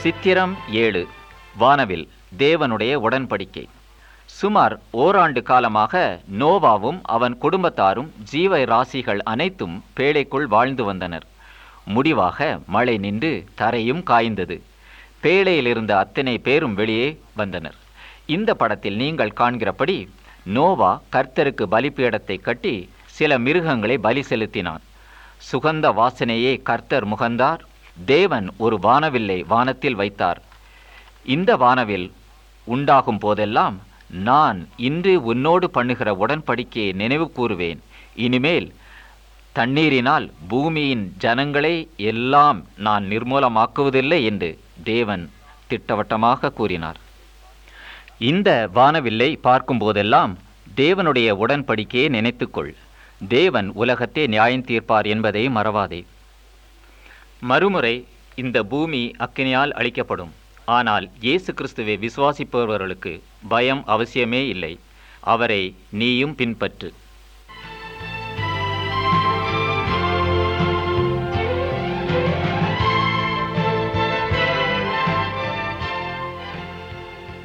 சித்திரம் ஏழு வானவில் தேவனுடைய உடன்படிக்கை சுமார் ஓராண்டு காலமாக நோவாவும் அவன் குடும்பத்தாரும் ஜீவ ராசிகள் அனைத்தும் பேழைக்குள் வாழ்ந்து வந்தனர் முடிவாக மழை நின்று தரையும் காய்ந்தது பேழையில் இருந்த அத்தனை பேரும் வெளியே வந்தனர் இந்த படத்தில் நீங்கள் காண்கிறபடி நோவா கர்த்தருக்கு பலிபீடத்தை கட்டி சில மிருகங்களை பலி செலுத்தினான் சுகந்த வாசனையே கர்த்தர் முகந்தார் தேவன் ஒரு வானவில்லை வானத்தில் வைத்தார் இந்த வானவில் உண்டாகும் போதெல்லாம் நான் இன்று உன்னோடு பண்ணுகிற உடன்படிக்கையை நினைவு கூறுவேன் இனிமேல் தண்ணீரினால் பூமியின் ஜனங்களை எல்லாம் நான் நிர்மூலமாக்குவதில்லை என்று தேவன் திட்டவட்டமாக கூறினார் இந்த வானவில்லை பார்க்கும்போதெல்லாம் தேவனுடைய உடன்படிக்கையை நினைத்துக்கொள் தேவன் உலகத்தை நியாயம் தீர்ப்பார் என்பதை மறவாதே மறுமுறை இந்த பூமி அக்கினியால் அழிக்கப்படும் ஆனால் இயேசு கிறிஸ்துவை விசுவாசிப்பவர்களுக்கு பயம் அவசியமே இல்லை அவரை நீயும் பின்பற்று